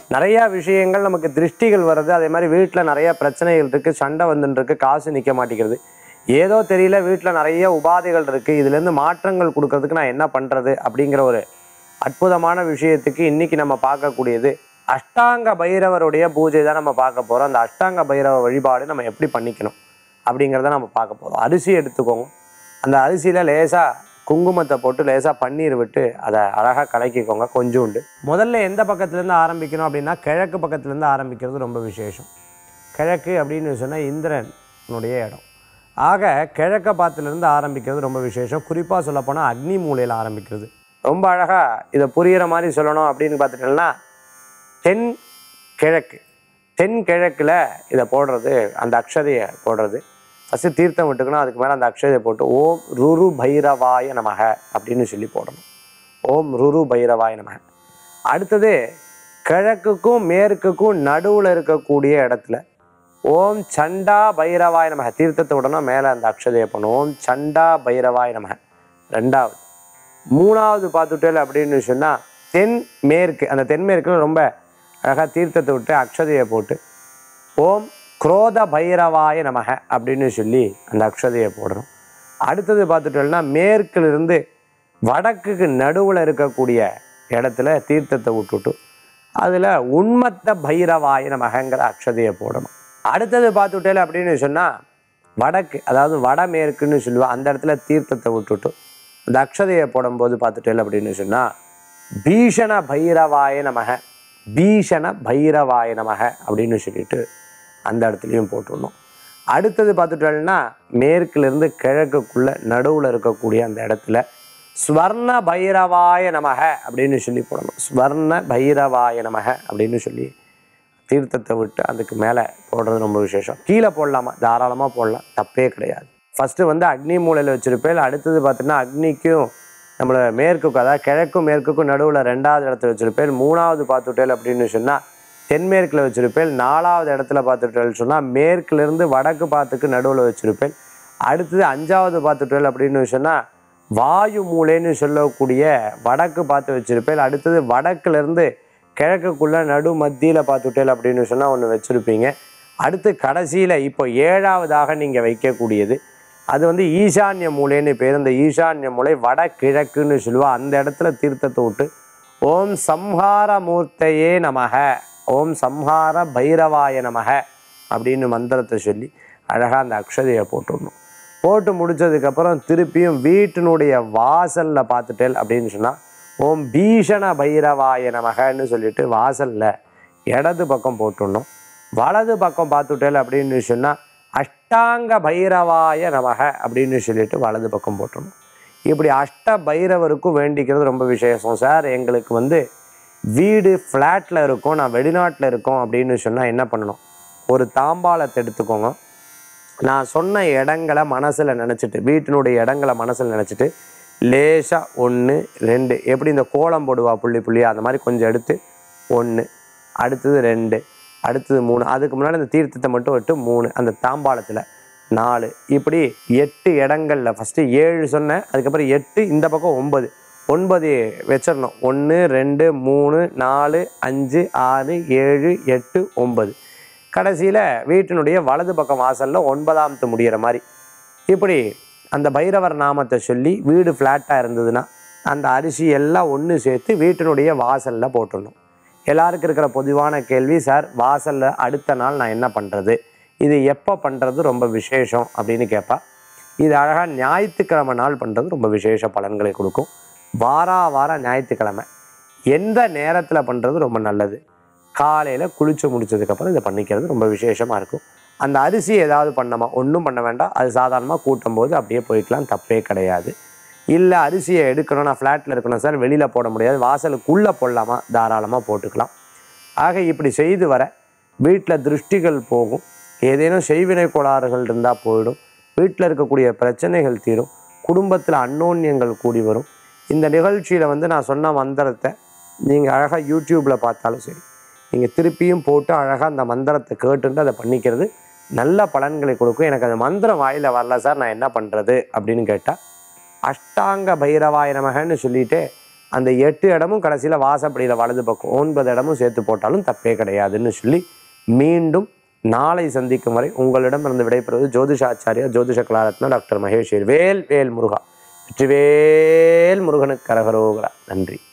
நிறையா விஷயங்கள் நமக்கு திருஷ்டிகள் வருது அதே மாதிரி வீட்டில் நிறைய பிரச்சனைகள் இருக்குது சண்டை வந்துட்டு இருக்கு காசு நிற்க மாட்டேங்கிறது ஏதோ தெரியல வீட்டில் நிறைய உபாதைகள் இருக்குது இதுலேருந்து மாற்றங்கள் கொடுக்கறதுக்கு நான் என்ன பண்ணுறது அப்படிங்கிற ஒரு அற்புதமான விஷயத்துக்கு இன்னைக்கு நம்ம பார்க்கக்கூடியது அஷ்டாங்க பைரவருடைய பூஜை தான் நம்ம பார்க்க போகிறோம் அந்த அஷ்டாங்க பைரவ வழிபாடு நம்ம எப்படி பண்ணிக்கணும் அப்படிங்கிறத நம்ம பார்க்க போகிறோம் அரிசி எடுத்துக்கோங்க அந்த அரிசியில் லேசாக குங்குமத்தை போட்டு லேசாக பன்னீர் விட்டு அதை அழகாக கலக்கிக்கோங்க கொஞ்சோண்டு முதல்ல எந்த பக்கத்துலேருந்து ஆரம்பிக்கணும் அப்படின்னா கிழக்கு பக்கத்துலேருந்து ஆரம்பிக்கிறது ரொம்ப விசேஷம் கிழக்கு அப்படின்னு சொன்னால் இந்திரனுடைய இடம் ஆக கிழக்க பாத்திலிருந்து ஆரம்பிக்கிறது ரொம்ப விசேஷம் குறிப்பாக சொல்லப்போனால் அக்னி மூலையில் ஆரம்பிக்கிறது ரொம்ப அழகாக இதை புரிகிற மாதிரி சொல்லணும் அப்படின்னு பார்த்துட்டோம்னா தென் கிழக்கு தென் கிழக்கில் இதை போடுறது அந்த அக்ஷதையை போடுறது ஃபஸ்ட்டு தீர்த்தம் விட்டுக்கணும் அதுக்கு மேலே அந்த அக்ஷதையை போட்டு ஓம் ருரு பைரவாய நமக அப்படின்னு சொல்லி போடணும் ஓம் ருரு பைரவாய நமக அடுத்தது கிழக்குக்கும் மேற்குக்கும் நடுவில் இருக்கக்கூடிய இடத்துல ஓம் சண்டா பைரவாய நமக தீர்த்தத்தை விடணும் மேலே அந்த அக்ஷதையை பண்ணணும் ஓம் சண்டா பைரவாய நமக ரெண்டாவது மூணாவது பார்த்துட்டேல் அப்படின்னு சொன்னால் தென் மேற்கு அந்த தென்மேற்கில் ரொம்ப அழகாக தீர்த்தத்தை விட்டு அக்ஷதையை போட்டு ஓம் குரோத பைரவாய நமக அப்படின்னு சொல்லி அந்த அக்ஷதையை போடுறோம் அடுத்தது பார்த்துட்டோம்னா மேற்கிலிருந்து வடக்குக்கு நடுவில் இருக்கக்கூடிய இடத்துல தீர்த்தத்தை விட்டுட்டு அதில் உண்மத்த பைரவாய நமகங்கிற அக்ஷதையை போடணும் அடுத்தது பார்த்துட்டேல் அப்படின்னு சொன்னால் வடக்கு அதாவது வடமேற்குன்னு சொல்லுவா அந்த இடத்துல தீர்த்தத்தை விட்டுட்டு அந்த அக்ஷதையை போடும்போது பார்த்துட்டேல் அப்படின்னு சொன்னால் பீஷண பைரவாய நமக பீஷண பைரவாய நமக அப்படின்னு சொல்லிட்டு அந்த இடத்துலையும் போட்டுடணும் அடுத்தது பார்த்துட்டோம்னா மேற்குலேருந்து கிழக்குக்குள்ள நடுவில் இருக்கக்கூடிய அந்த இடத்துல ஸ்வர்ண பைரவாய நமக அப்படின்னு சொல்லி போடணும் ஸ்வர்ண பைரவாய நமக அப்படின்னு சொல்லி தீர்த்தத்தை விட்டு அதுக்கு மேலே போடுறது ரொம்ப விசேஷம் கீழே போடலாமா தாராளமாக போடலாம் தப்பே கிடையாது ஃபஸ்ட்டு வந்து அக்னி மூலையில் வச்சுருப்பேன் அடுத்தது பார்த்தீங்கன்னா அக்னிக்கும் நம்மளை மேற்குக்கும் அதாவது கிழக்கும் மேற்குக்கும் நடுவில் ரெண்டாவது இடத்துல வச்சுருப்பேன் மூணாவது பார்த்துட்டேல் அப்படின்னு சொன்னால் தென்மேற்கில் வச்சுருப்பேன் நாலாவது இடத்துல பார்த்துட்டேல் சொன்னால் மேற்குலேருந்து வடக்கு பாத்துக்கு நடுவில் வச்சுருப்பேன் அடுத்தது அஞ்சாவது பார்த்துட்டேல் அப்படின்னு சொன்னால் வாயு மூலைன்னு சொல்லக்கூடிய வடக்கு பார்த்து வச்சுருப்பேன் அடுத்தது வடக்குலேருந்து கிழக்குக்குள்ள நடு மத்தியில் பார்த்துட்டேல் அப்படின்னு சொன்னால் ஒன்று வச்சுருப்பீங்க அடுத்து கடைசியில் இப்போ ஏழாவதாக நீங்கள் வைக்கக்கூடியது அது வந்து ஈசான்ய மூலைன்னு பேர் அந்த ஈசான்ய மூலை வடகிழக்குன்னு சொல்லுவா அந்த இடத்துல தீர்த்தத்தை விட்டு ஓம் சம்ஹார மூர்த்தையே நமக ஓம் சம்ஹார பைரவாய நமக அப்படின்னு மந்திரத்தை சொல்லி அழகாக அந்த அக்ஷதையை போட்டுடணும் போட்டு முடிச்சதுக்கப்புறம் திருப்பியும் வீட்டினுடைய வாசலில் பார்த்துட்டேல் அப்படின்னு சொன்னால் ஓம் பீஷண பைரவாய நமகன்னு சொல்லிட்டு வாசலில் இடது பக்கம் போட்டுடணும் வலது பக்கம் பார்த்துட்டேல் அப்படின்னு சொன்னால் அஷ்டாங்க பைரவாய நமக அப்படின்னு சொல்லிட்டு வலது பக்கம் போட்டுடணும் இப்படி அஷ்ட பைரவருக்கும் வேண்டிக்கிறது ரொம்ப விசேஷம் சார் எங்களுக்கு வந்து வீடு ஃப்ளாட்டில் இருக்கோம் நான் வெளிநாட்டில் இருக்கோம் அப்படின்னு சொன்னால் என்ன பண்ணணும் ஒரு தாம்பாளத்தை எடுத்துக்கோங்க நான் சொன்ன இடங்களை மனசில் நினச்சிட்டு வீட்டினுடைய இடங்களை மனசில் நினச்சிட்டு லேசாக ஒன்று ரெண்டு எப்படி இந்த கோலம் போடுவா புள்ளி புள்ளியா அந்த மாதிரி கொஞ்சம் எடுத்து ஒன்று அடுத்தது ரெண்டு அடுத்தது மூணு அதுக்கு முன்னாடி அந்த தீர்த்தத்தை மட்டும் விட்டு மூணு அந்த தாம்பாளத்தில் நாலு இப்படி எட்டு இடங்களில் ஃபஸ்ட்டு ஏழு சொன்னேன் அதுக்கப்புறம் எட்டு இந்த பக்கம் ஒன்பது ஒன்பது வச்சிடணும் ஒன்று ரெண்டு மூணு நாலு அஞ்சு ஆறு ஏழு எட்டு ஒன்பது கடைசியில் வீட்டினுடைய வலது பக்கம் வாசலில் ஒன்பதாமத்து முடிகிற மாதிரி இப்படி அந்த பைரவர் நாமத்தை சொல்லி வீடு ஃப்ளாட்டாக இருந்ததுன்னா அந்த அரிசி எல்லாம் ஒன்று சேர்த்து வீட்டினுடைய வாசலில் போட்டுடணும் எல்லாருக்கும் இருக்கிற பொதுவான கேள்வி சார் வாசலில் அடுத்த நாள் நான் என்ன பண்ணுறது இது எப்போ பண்ணுறது ரொம்ப விசேஷம் அப்படின்னு கேட்பா இது அழகாக ஞாயிற்றுக்கிழமை நாள் பண்ணுறது ரொம்ப விசேஷ பலன்களை கொடுக்கும் வாரா வாரம் ஞாயிற்றுக்கிழமை எந்த நேரத்தில் பண்ணுறது ரொம்ப நல்லது காலையில் குளிச்சு முடிச்சதுக்கப்புறம் இதை பண்ணிக்கிறது ரொம்ப விசேஷமாக இருக்கும் அந்த அரிசி ஏதாவது பண்ணமா ஒன்றும் பண்ண வேண்டாம் அது சாதாரணமாக கூட்டும் போது அப்படியே போய்க்கலாம் தப்பே கிடையாது இல்லை அரிசியை எடுக்கணும் நான் ஃப்ளாட்டில் இருக்கணும் சார் வெளியில் போட முடியாது வாசலுக்குள்ளே போடலாமா தாராளமாக போட்டுக்கலாம் ஆக இப்படி செய்து வர வீட்டில் திருஷ்டிகள் போகும் ஏதேனும் செய்வினை கோளாறுகள் இருந்தால் போயிடும் வீட்டில் இருக்கக்கூடிய பிரச்சனைகள் தீரும் குடும்பத்தில் அன்னோன்யங்கள் கூடி வரும் இந்த நிகழ்ச்சியில் வந்து நான் சொன்ன மந்திரத்தை நீங்கள் அழகாக யூடியூப்பில் பார்த்தாலும் சரி நீங்கள் திருப்பியும் போட்டு அழகாக அந்த மந்திரத்தை கேட்டுட்டு அதை பண்ணிக்கிறது நல்ல பலன்களை கொடுக்கும் எனக்கு அந்த மந்திரம் வாயில் வரல சார் நான் என்ன பண்ணுறது அப்படின்னு கேட்டால் அஷ்டாங்க பைரவாய நமகன்னு சொல்லிட்டு அந்த எட்டு இடமும் கடைசியில் வாசப்படியில் வலது பக்கம் ஒன்பது இடமும் சேர்த்து போட்டாலும் தப்பே கிடையாதுன்னு சொல்லி மீண்டும் நாளை சந்திக்கும் வரை உங்களிடமிருந்து விடைபெறுவது ஜோதிஷாச்சாரியா ஜோதிஷ கலாரத்னா டாக்டர் மகேஷ் வேல் வேல் முருகா வெற்றிவேல் முருகனுக்கு கரகரோகரா நன்றி